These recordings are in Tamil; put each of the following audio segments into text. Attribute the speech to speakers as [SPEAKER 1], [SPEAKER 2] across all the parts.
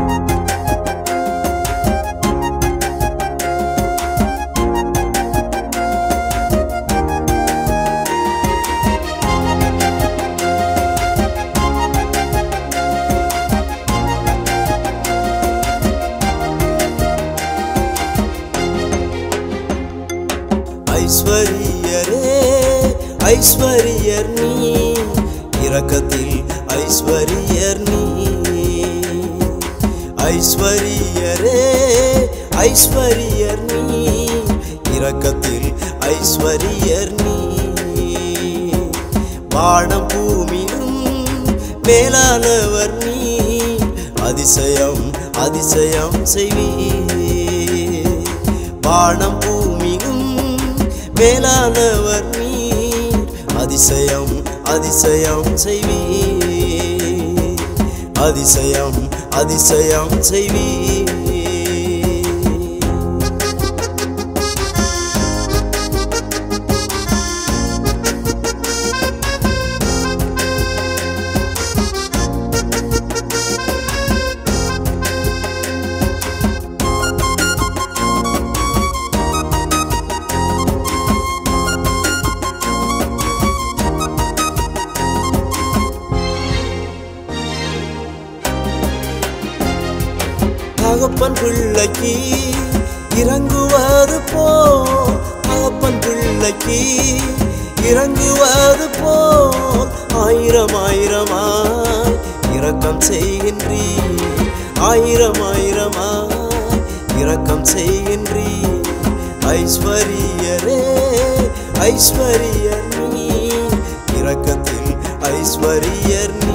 [SPEAKER 1] ஐஸ்வரியரே ஐஸ்வரியர் நீ இரக்கத்தில் ஐஸ்வரியர் நீ ஐஸ்வரியரே ஐஸ்வரியர் நீ இரக்கத்தில் ஐஸ்வரியர் நீ வானம் பூமியும் மேலானவர் நீ அதிசயம் அதிசயம் செய்வீர் வானம் பூமியும் மேலானவர் நீர் அதிசயம் அதிசயம் செய்வீர் அதிசயம் அதிசயம் செய்வீர் தகப்பன் பிள்ளைக்கு இறங்குவது போ தகப்பன் பிள்ளைக்கு இறங்குவது போ ஆயிரம் ஆயிரமாய் இரக்கம் செய்கின்றீ ஆயிரம் ஆயிரமாய் இரக்கம் செய்கின்றீ ஐஸ்வரியரே ஐஸ்வரியர் நீ இரக்கத்தில் ஐஸ்வரியர் நீ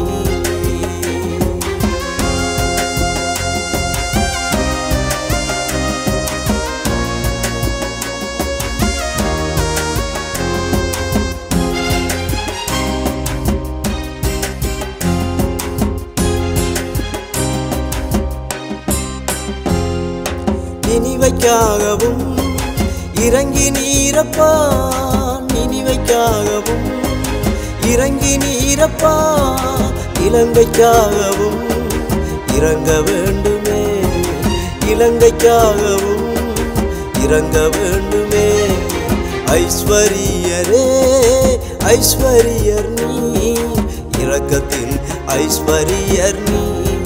[SPEAKER 1] நினைவைக்காகவும் இறங்கி நீரப்பா நினைவைக்காகவும் இறங்கி நீரப்பா இலங்கைக்காகவும் இறங்க வேண்டுமே இலங்கைக்காகவும் இறங்க வேண்டுமே ஐஸ்வரியரே ஐஸ்வரியர் நீ இரக்கத்தில் ஐஸ்வரியர் நீ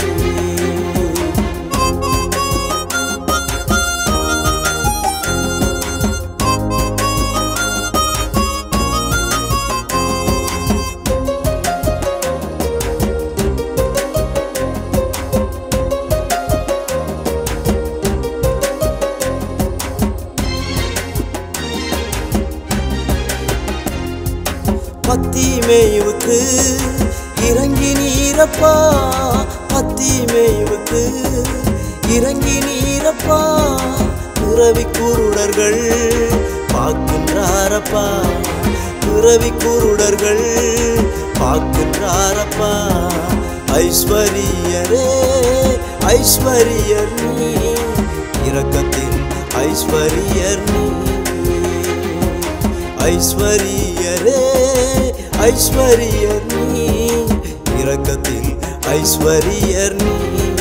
[SPEAKER 1] பத்திமேயுவுக்கு இறங்கி நீரப்பா பத்திமேயுவுக்கு இறங்கி நீரப்பா துறவி குருடர்கள் பார்க்கின்றாரப்பா துறவி குருடர்கள் பார்க்கின்றாரப்பா ஐஸ்வரியரே ஐஸ்வரியர் நீ இரக்கத்தின் ஐஸ்வரியர் நீ ஐஸ்வரியரே ஐஸ்வரியர் நீ இரக்கத்தில் ஐஸ்வரியர் நீ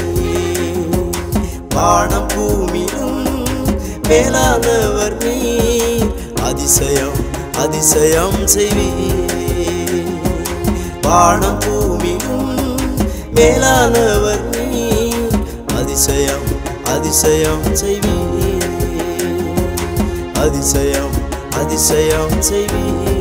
[SPEAKER 1] வானம் பூமியும் மேலானவர் நீ அதிசயம் அதிசயம் செய்வீர் வானம் பூமியும் மேலானவர் நீ அதிசயம் அதிசயம் செய்வீர் அதிசயம் அதிசயம் செய்வீர்